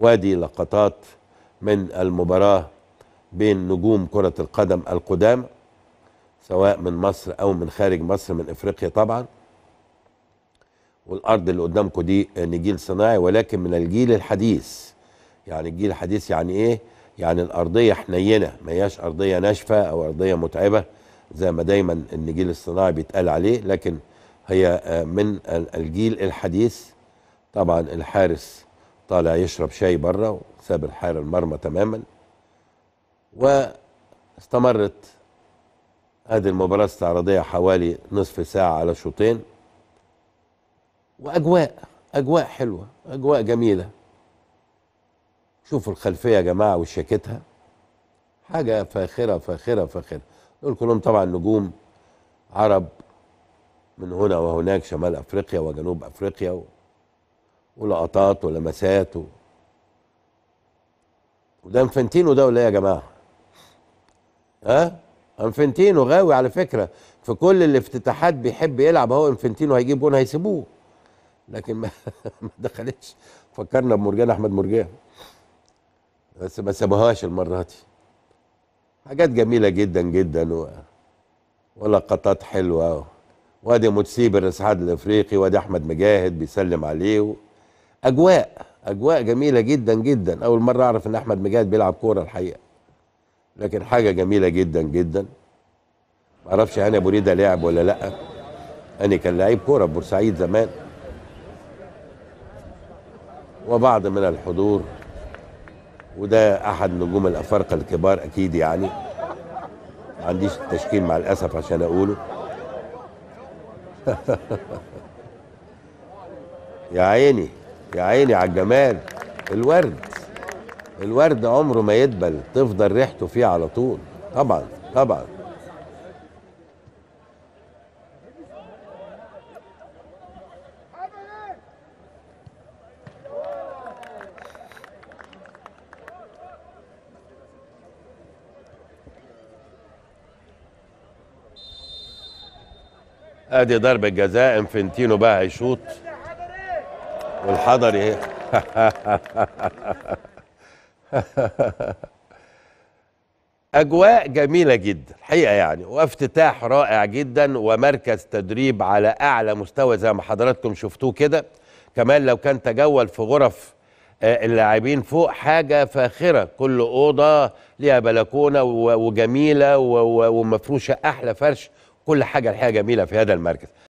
وادي لقطات من المباراه بين نجوم كره القدم القدام سواء من مصر او من خارج مصر من افريقيا طبعا والارض اللي قدامكم دي نجيل صناعي ولكن من الجيل الحديث يعني الجيل الحديث يعني ايه يعني الارضيه حنينه ما هياش ارضيه ناشفه او ارضيه متعبه زي ما دايما النجيل الصناعي بيتقال عليه لكن هي من الجيل الحديث طبعا الحارس طالع يشرب شاي بره وساب الحارس المرمى تماما واستمرت هذه المباراة استعراضية حوالي نصف ساعة على شوطين وأجواء أجواء حلوة أجواء جميلة شوفوا الخلفية يا جماعة وشياكتها حاجة فاخرة فاخرة فاخرة دول كلهم طبعا نجوم عرب من هنا وهناك شمال أفريقيا وجنوب أفريقيا و... ولقطات ولمسات و... وده انفنتينو ده ولا ايه يا جماعه؟ ها؟ انفنتينو غاوي على فكره في كل الافتتاحات بيحب يلعب هو انفنتينو هيجيب جون هيسيبوه لكن ما ما دخلتش فكرنا بمرجان احمد مرجان بس ما سابوهاش المره دي حاجات جميله جدا جدا و... ولقطات حلوه وادي متسيب الرسحاد الافريقي وادي احمد مجاهد بيسلم عليه و... اجواء اجواء جميله جدا جدا اول مره اعرف ان احمد مجاهد بيلعب كوره الحقيقه لكن حاجه جميله جدا جدا ما اعرفش هاني ابو ريده لعب ولا لا هاني كان لعيب كوره في بورسعيد زمان وبعض من الحضور وده احد نجوم الافارقه الكبار اكيد يعني ما عنديش التشكيل مع الاسف عشان اقوله يا عيني يا عيني على الجمال الورد الورد عمره ما يدبل تفضل ريحته فيه على طول طبعا طبعا ادي ضربة جزاء انفنتينو بقى هيشوط والحضري اهي اجواء جميله جدا الحقيقه يعني وافتتاح رائع جدا ومركز تدريب على اعلى مستوى زي ما حضراتكم شفتوه كده كمان لو كان تجول في غرف اللاعبين فوق حاجه فاخره كل اوضه ليها بلكونه وجميله ومفروشه احلى فرش كل حاجه الحقيقه جميله في هذا المركز